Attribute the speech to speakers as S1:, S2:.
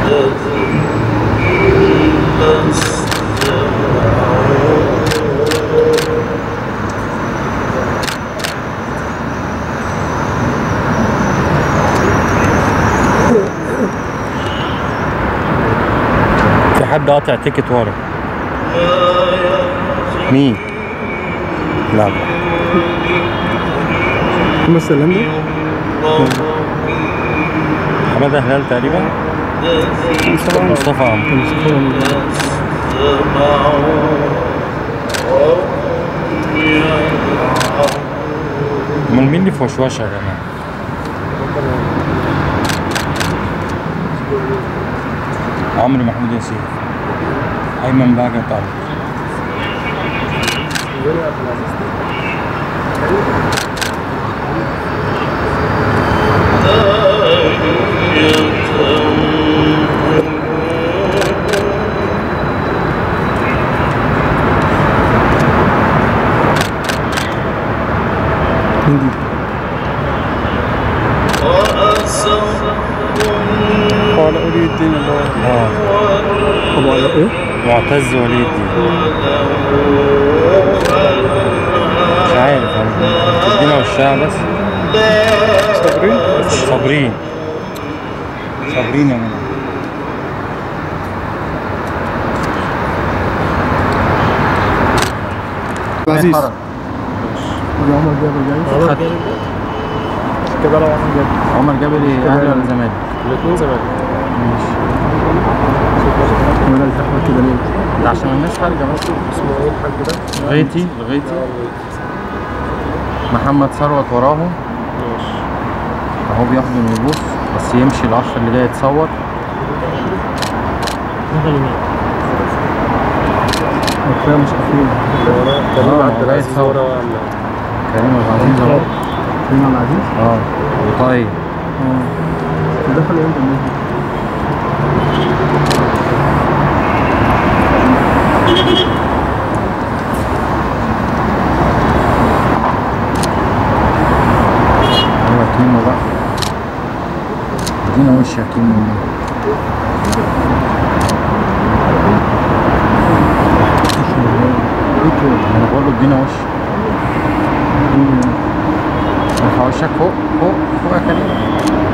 S1: في حد قاطع تيكت ورا مين؟ لا لا
S2: محمد سلام ده
S1: حمادة هلال تقريبا مصطفى عمرو امال مين اللي في وشوشه يا جماعه؟ عمرو محمود ياسين ايمن بهجت طبعا
S2: مين دي؟ هو على ولي الدين اللي هو
S1: اه
S2: ابو على ايه؟
S1: معتز ولي الدين مش عارف أنا. ادينا وشها بس
S2: صابرين؟
S1: صابرين صابرين يا جماعه
S2: عزيز ابو عمر جابر جاي كده لو عمر جابر
S1: عمر جابري اهلي ولا زمالك؟
S2: الاثنين زمان
S1: ماشي
S2: ولا الزحمه كده ليه؟
S1: ده عشان الناس خارجه بس
S2: اسمه ايه الحاج ده؟
S1: غيتي لغيتي محمد ثروت وراهم
S2: ماشي
S1: اهو بياخدوا النبوس بس يمشي العشرة اللي جاي يتصور
S2: كفايه مش قافلين
S1: كريم عبد العزيز
S2: ولا
S1: كريم عبد العزيز اهو
S2: كريم عبد العزيز؟
S1: اه وطيب
S2: اه دخل امتى الناس دي؟
S1: هو كيمو بقى ادينا وش يا كيمو انا بقول له ادينا وش ارفع وشك فوق فوق فوق يا كريم